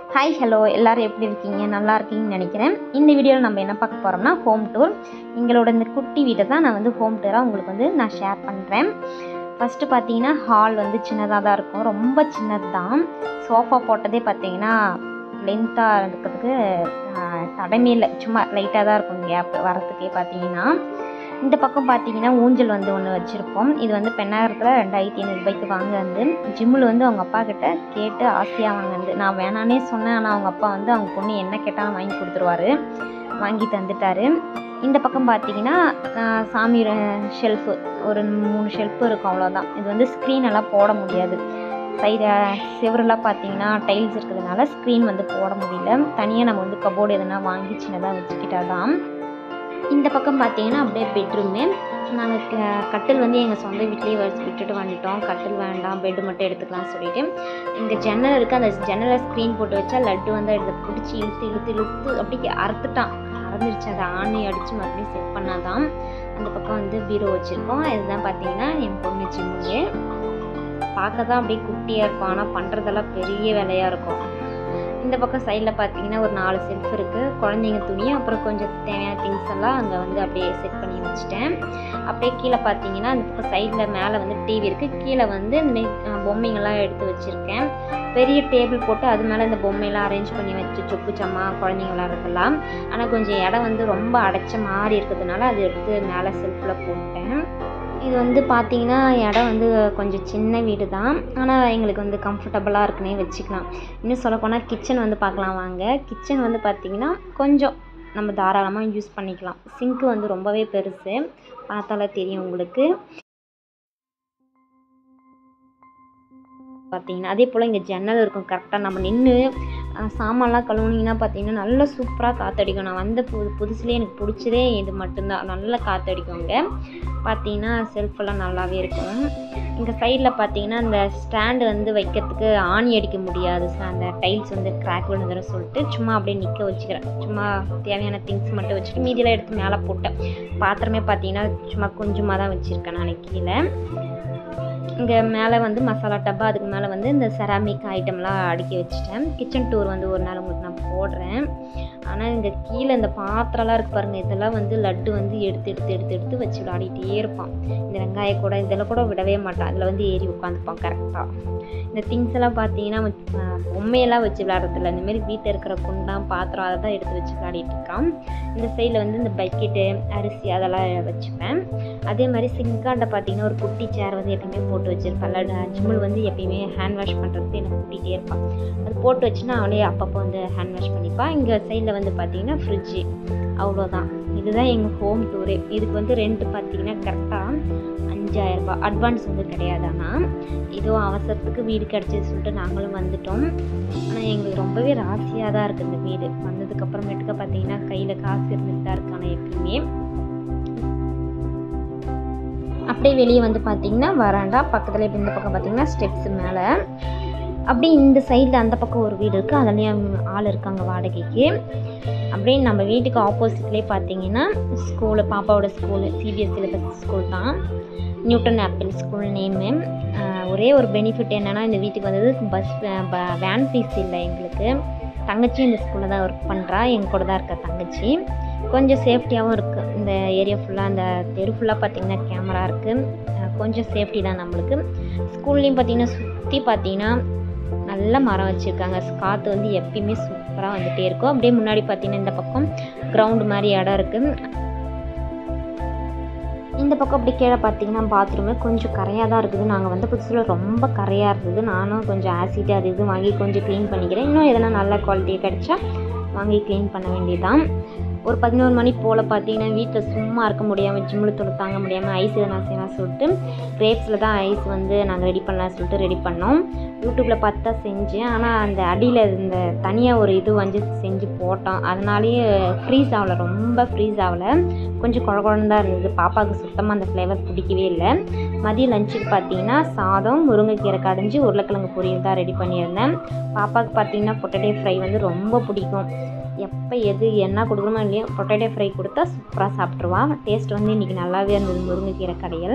hi hello எல்லாரும் எப்படி இருக்கீங்க நல்லா இருக்கீங்கன்னு நினைக்கிறேன் இந்த வீடியோவில் நம்ம என்ன பார்க்க போகிறோம்னா ஹோம் டூர் எங்களோட இந்த குட்டி வீட்டை தான் நான் வந்து ஹோம் டூராக உங்களுக்கு வந்து நான் ஷேர் பண்ணுறேன் ஃபஸ்ட்டு பார்த்தீங்கன்னா ஹால் வந்து சின்னதாக தான் இருக்கும் ரொம்ப சின்னது தான் சோஃபா போட்டதே பார்த்தீங்கன்னா லென்த்தாக இருக்கிறதுக்கு ஆஹ், தடமே இல்லை சும்மா லைட்டாக தான் இருக்கும் கேப் வரத்துக்கே பார்த்தீங்கன்னா இந்த பக்கம் பார்த்தீங்கன்னா ஊஞ்சல் வந்து ஒன்று வச்சுருப்போம் இது வந்து பெண்ணாயிரத்தில் ரெண்டாயிரத்தி ஐநூறுபாய்க்கு வாங்க வந்து ஜிம்மில் வந்து அவங்க அப்பா கிட்ட கேட்டு ஆசையாக வாங்கினது நான் வேணானே சொன்னேன் ஆனால் அவங்க அப்பா வந்து அவங்க பொண்ணு என்ன கேட்டாலும் வாங்கி கொடுத்துருவாரு வாங்கி தந்துட்டாரு இந்த பக்கம் பார்த்தீங்கன்னா ஆஹ், சாமி ஷெல்ஃபு ஒரு மூணு ஷெல்ஃபு இருக்கும் அவ்வளோதான் இது வந்து ஸ்க்ரீன் எல்லாம் போட முடியாது சைடு செவரெல்லாம் பார்த்தீங்கன்னா டைல்ஸ் இருக்கிறதுனால ஸ்க்ரீன் வந்து போட முடியல தனியாக நம்ம வந்து கபோர்டு எதுனா வாங்கி சின்னதாக வச்சுக்கிட்டா தான் இந்த பக்கம் பார்த்தீங்கன்னா அப்படியே பெட்ரூமு நாங்கள் க- கட்டில் வந்து எங்கள் சொந்த வீட்லேயே வச்சு விட்டுட்டு வந்துட்டோம் கட்டில் வேண்டாம் பெட்டு மட்டும் எடுத்துக்கலாம்னு சொல்லிட்டு இங்கே ஜன்னல் இருக்குது அந்த ஜன்னலை ஸ்க்ரீன் போட்டு வச்சா லட்டு வந்து எடுத்து பிடிச்சி இழுத்து இழுத்து இழுத்து அப்படியே அறுத்துட்டான் அறந்துருச்சு அதை ஆணி அடித்து மறுபடியும் செட் பண்ணாதான் அந்த பக்கம் வந்து பீரோ வச்சுருக்கோம் இதுதான் பார்த்தீங்கன்னா என் பொண்ணு சிம்முங்க பார்க்க தான் அப்படியே குட்டியாக இருக்கும் ஆனால் பண்ணுறதெல்லாம் பெரிய வேலையாக இருக்கும் இந்த பக்கம் சைடில் பார்த்தீங்கன்னா ஒரு நாலு செல்ஃப் இருக்குது குழந்தைங்க துணி அப்புறம் கொஞ்சம் தேவையான திங்ஸ் எல்லாம் அங்கே வந்து அப்படியே செட் பண்ணி வச்சுட்டேன் அப்படியே கீழே பார்த்தீங்கன்னா அந்த பக்கம் சைடில் மேலே வந்து டிவி இருக்குது கீழே வந்து இந்த மாதிரி அஹ், பொம்மைங்கள்லாம் எடுத்து வச்சுருக்கேன் பெரிய டேபிள் போட்டு அது மேலே இந்த பொம்மையெல்லாம் அரேஞ்ச் பண்ணி வச்சு சொப்பு சம்மா குழந்தைங்க விளாட்றதெல்லாம் ஆனால் கொஞ்சம் இடம் வந்து ரொம்ப அடைச்ச மாதிரி இருக்கிறதுனால அது எடுத்து மேலே செல்ஃபில் போட்டேன் இது வந்து பார்த்தீங்கன்னா இடம் வந்து கொஞ்சம் சின்ன வீடு தான் ஆனால் எங்களுக்கு வந்து கம்ஃபர்டபுளாக இருக்குன்னே வச்சுக்கலாம் இன்னும் சொல்லப்போனால் கிச்சன் வந்து பார்க்கலாம் வாங்க கிச்சன் வந்து பார்த்தீங்கன்னா கொஞ்சம் நம்ம தாராளமாக யூஸ் பண்ணிக்கலாம் சிங்க்கு வந்து ரொம்பவே பெருசு பார்த்தாலே தெரியும் உங்களுக்கு பார்த்தீங்கன்னா அதே போல் இங்கே ஜன்னல் இருக்கும் கரெக்டாக நம்ம நின்று சாமான்லாம் கழுவுனீங்கன்னா பார்த்தீங்கன்னா நல்லா சூப்பராக காற்றடிக்கும் நான் வந்த புது புதுசுலேயே எனக்கு பிடிச்சதே இது மட்டும்தான் நல்லா காற்றடிக்குங்க பார்த்தீங்கன்னா செல்ஃபெல்லாம் நல்லாவே இருக்கும் இங்கே சைடில் பார்த்தீங்கன்னா இந்த ஸ்டாண்டு வந்து வைக்கிறதுக்கு ஆணி அடிக்க முடியாது So, அந்த டைல்ஸ் வந்து கிராக் விழுந்துடும் சொல்லிட்டு சும்மா அப்படியே நிற்க வச்சுக்கிறேன் சும்மா தேவையான திங்ஸ் மட்டும் வச்சுட்டு மீதியெல்லாம் எடுத்து மேலே போட்டேன் பாத்திரமே பார்த்தீங்கன்னா சும்மா கொஞ்சமாக தான் வச்சுருக்கேன் நான் கீழே இங்கே மேலே வந்து மசாலா டப்பா அதுக்கு மேலே வந்து இந்த செராமிக் ஐட்டம்லாம் அடுக்கி வச்சுட்டேன் கிச்சன் டூர் வந்து ஒரு நாள் உங்களுக்கு நான் போடுறேன் ஆனால் இந்த கீழே இந்த பாத்திரம்லாம் இருக்கு பாருங்கள் இதெல்லாம் வந்து லட்டு வந்து எடுத்து எடுத்து எடுத்து எடுத்து வச்சு விளையாடிட்டே இருப்பான் இந்த வெங்காய கூட இதெல்லாம் கூட விடவே மாட்டான் அதில் வந்து ஏறி உட்காந்துப்பான் கரெக்டாக இந்த திங்ஸ் எல்லாம் பார்த்தீங்கன்னா அவன், ஆஹ், பொம்மையெல்லாம் வச்சு விளையாடுறதில்ல இந்த மாதிரி வீட்டில் இருக்கிற குண்டான் பாத்திரம் அதை தான் எடுத்து வச்சு விளையாடிட்டு இருக்கான் இந்த சைடில் வந்து இந்த பக்கெட்டு அரிசி அதெல்லாம் வச்சுப்பேன் அதே மாதிரி சிங்காண்ட பார்த்தீங்கன்னா ஒரு குட்டி சேர் வந்து எப்பயுமே போட்டு வச்சிருப்பேன் ஜிம்மில் வந்து எப்பயுமே ஹேண்ட் வாஷ் பண்ணுறதுக்கு எனக்கு கூட்டிகிட்டே இருப்பான் அது போட்டு வச்சுன்னா அவளே அப்பப்போ வந்து ஹேண்ட் வாஷ் பண்ணிப்பான் இங்கே சைடில் வந்து பார்த்தீங்கன்னா ஃப்ரிட்ஜு அவ்வளோதான் இதுதான் எங்கள் ஹோம் டூரே இதுக்கு வந்து ரெண்ட் பார்த்தீங்கன்னா கரெக்டாக அஞ்சாயிரரூபா அட்வான்ஸ் வந்து கிடையாது ஆனால் ஏதோ அவசரத்துக்கு வீடு கிடச்சிது சொல்லிட்டு நாங்களும் வந்துட்டோம் ஆனால் எங்களுக்கு ரொம்பவே ராசியாக தான் இருக்குது இந்த வீடு வந்ததுக்கப்புறமேட்டுக்க பார்த்தீங்கன்னா கையில் காசு இருந்துட்டு தான் இருக்கு ஆனால் எப்பயுமே அப்படியே வெளியே வந்து பார்த்தீங்கன்னா வராண்டா பக்கத்தில் இப்ப இந்த பக்கம் பார்த்தீங்கன்னா ஸ்டெப்ஸ் மேலே அப்படியே இந்த சைடில் அந்த பக்கம் ஒரு வீடு இருக்குது அதுலேயும் ஆள் இருக்காங்க வாடகைக்கு அப்படியே நம்ம வீட்டுக்கு ஆப்போசிட்லேயே பார்த்தீங்கன்னா ஸ்கூலு பாப்பாவோட ஸ்கூலு சிபிஎஸ்சி சிலபஸ் ஸ்கூல் தான் நியூட்டன் ஆப்பிள் ஸ்கூல் நேமு ஒரே ஒரு பெனிஃபிட் என்னென்னா இந்த வீட்டுக்கு வந்தது பஸ் வேன் ஃபீஸ் இல்லை எங்களுக்கு தங்கச்சி இந்த ஸ்கூலில் தான் ஒர்க் பண்ணுறா எங்கள் கூட தான் இருக்க தங்கச்சி கொஞ்சம் சேஃப்டியாகவும் இருக்குது இந்த ஏரியா ஃபுல்லாக அந்த தெரு ஃபுல்லாக பார்த்தீங்கன்னா கேமரா இருக்குது கொஞ்சம் சேஃப்டி தான் நம்மளுக்கு ஸ்கூல்லையும் பார்த்தீங்கன்னா சுற்றி பார்த்தீங்கன்னா நல்ல மரம் வச்சுருக்காங்க காற்று வந்து எப்பயுமே சூப்பராக வந்துகிட்டே இருக்கும் அப்படியே முன்னாடி பார்த்தீங்கன்னா இந்த பக்கம் கிரவுண்டு மாதிரி இடம் இருக்குது இந்த பக்கம் அப்படி கீழே பார்த்தீங்கன்னா பாத்ரூமு கொஞ்சம் கரையாக தான் இருக்குது நாங்கள் வந்த புதுசில் ரொம்ப கரையாக இருந்தது நானும் கொஞ்சம் ஆசிட் அது இது வாங்கி கொஞ்சம் க்ளீன் பண்ணிக்கிறேன் இன்னும் எதனா நல்ல குவாலிட்டி கிடைச்சா வாங்கி க்ளீன் பண்ண வேண்டியதுதான் ஒரு பதினோரு மணி போல் பார்த்தீங்கன்னா வீட்டில் சும்மா இருக்க முடியாமல் ஜிம்மில் துணி தாங்க முடியாமல் ஐஸ் எதனா செய்யலாம் சொல்லிட்டு கிரேப்ஸில் தான் ஐஸ் வந்து நாங்கள் ரெடி பண்ணலாம் சொல்லிட்டு ரெடி பண்ணோம் யூடியூப்பில் பார்த்து தான் செஞ்சேன் ஆனால் அந்த அடியில் இந்த தனியாக ஒரு இது வந்து செஞ்சு போட்டோம் அதனாலேயே ஃப்ரீஸ் ஆகலை ரொம்ப ஃப்ரீஸ் ஆகலை கொஞ்சம் குழ குழந்தான் தான் இருந்தது பாப்பாவுக்கு சுத்தமாக அந்த ஃப்ளேவர் பிடிக்கவே இல்லை மதியம் லஞ்சுக்கு பார்த்தீங்கன்னா சாதம் முருங்கைக்கீரை கடைஞ்சி உருளைக்கிழங்கு பொரியல் தான் ரெடி பண்ணியிருந்தேன் பாப்பாவுக்கு பார்த்தீங்கன்னா பொட்டேட்டோ ஃப்ரை வந்து ரொம்ப பிடிக்கும் எப்போ எது என்ன கொடுக்குறோமோ இல்லையோ பொட்டேட்டோ ஃப்ரை கொடுத்தா சூப்பராக சாப்பிட்ருவா டேஸ்ட் வந்து இன்றைக்கி நல்லாவே இருந்தது முருங்கைக்கீரை கடையில்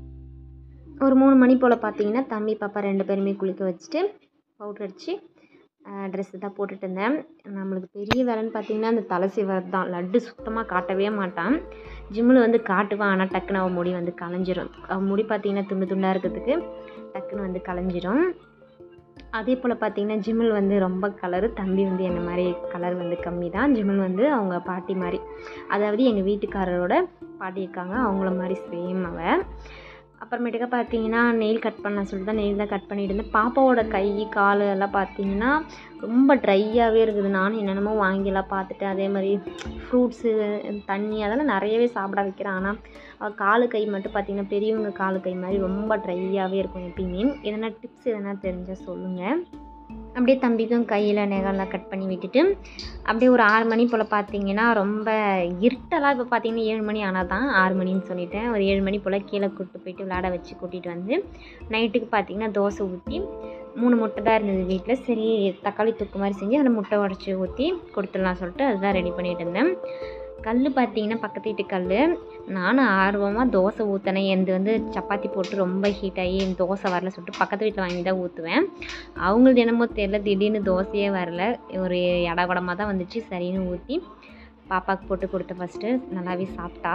ஒரு மூணு மணி போல் பார்த்தீங்கன்னா தம்பி பாப்பா ரெண்டு பேருமே குளிக்க வச்சுட்டு பவுட்ரு அடித்து ட்ரெஸ்ஸு தான் போட்டுட்டு இருந்தேன் நம்மளுக்கு பெரிய வேலைன்னு பார்த்தீங்கன்னா அந்த தலை சீவரம் தான் லட்டு சுத்தமாக காட்டவே மாட்டான் ஜிம்மில் வந்து காட்டுவான் ஆனால் டக்குன்னு அவன் முடி வந்து கலைஞ்சிரும் அவன் முடி பார்த்தீங்கன்னா துண்டு துண்டாக இருக்கிறதுக்கு டக்குன்னு வந்து கலைஞ்சிரும் அதே போல் பார்த்தீங்கன்னா ஜிம்மில் வந்து ரொம்ப கலரு தம்பி வந்து என்ன மாதிரி கலர் வந்து கம்மி தான் ஜிம்மில் வந்து அவங்க பாட்டி மாதிரி அதாவது எங்கள் வீட்டுக்காரரோட பாட்டி இருக்காங்க அவங்கள மாதிரி சேம் அவன் அப்புறமேட்டுக்கா பார்த்தீங்கன்னா நெயில் கட் பண்ண சொல்லிட்டு தான் நெயில் தான் கட் பண்ணிட்டு இருந்தேன் பாப்பாவோட கை கால் எல்லாம் பார்த்தீங்கன்னா ரொம்ப ட்ரையாகவே இருக்குது நானும் என்னென்னமோ வாங்கிலாம் பார்த்துட்டு அதே மாதிரி ஃப்ரூட்ஸு தண்ணி அதெல்லாம் நிறையவே சாப்பிட வைக்கிறேன் ஆனால் அவள் காலு கை மட்டும் பார்த்தீங்கன்னா பெரியவங்க காலு கை மாதிரி ரொம்ப ட்ரையாகவே இருக்கும் எப்பயுமே எதனா டிப்ஸ் எதனா தெரிஞ்சால் சொல்லுங்கள் அப்படியே தம்பிக்கும் கையில் நெகம்லாம் கட் பண்ணி விட்டுட்டு அப்படியே ஒரு ஆறு மணி போல் பார்த்தீங்கன்னா ரொம்ப இருட்டெல்லாம் இப்போ பார்த்தீங்கன்னா ஏழு மணி ஆனால் தான் ஆறு மணின்னு சொல்லிட்டேன் ஒரு ஏழு மணி போல் கீழே கூப்பிட்டு போயிட்டு விளாட வச்சு கூட்டிகிட்டு வந்து நைட்டுக்கு பார்த்தீங்கன்னா தோசை ஊற்றி மூணு முட்டை தான் இருந்தது வீட்டில் சரி தக்காளி தொக்கு மாதிரி செஞ்சு அதில் முட்டை உடச்சி ஊற்றி கொடுத்துடலாம் சொல்லிட்டு அதுதான் ரெடி பண்ணிகிட்டு இருந்தேன் கல் பார்த்தீங்கன்னா பக்கத்து வீட்டு கல் நானும் ஆர்வமாக தோசை ஊற்றினேன் எந்த வந்து சப்பாத்தி போட்டு ரொம்ப ஹீட் ஆகி தோசை வரல சொல்லிட்டு பக்கத்து வீட்டில் வாங்கி தான் ஊற்றுவேன் அவங்களது என்னமோ தெரில திடீர்னு தோசையே வரல ஒரு இடகுடமாக தான் வந்துச்சு சரின்னு ஊற்றி பாப்பாவுக்கு போட்டு கொடுத்தேன் ஃபஸ்ட்டு நல்லாவே சாப்பிட்டா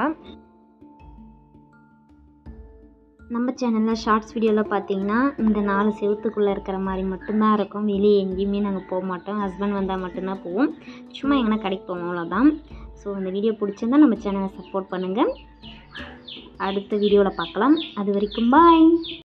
நம்ம சேனலில் ஷார்ட்ஸ் வீடியோவில் பார்த்தீங்கன்னா இந்த நாலு செவத்துக்குள்ளே இருக்கிற மாதிரி மட்டும்தான் இருக்கும் வெளியே எங்கேயுமே நாங்கள் போக மாட்டோம் ஹஸ்பண்ட் வந்தால் மட்டும்தான் போவோம் சும்மா எங்கன்னா கடைக்கு போவோம் அவ்வளோதான் ஸோ இந்த வீடியோ பிடிச்சிருந்தா நம்ம சேனலை சப்போர்ட் பண்ணுங்கள் அடுத்த வீடியோவில் பார்க்கலாம் அது வரைக்கும் பாய்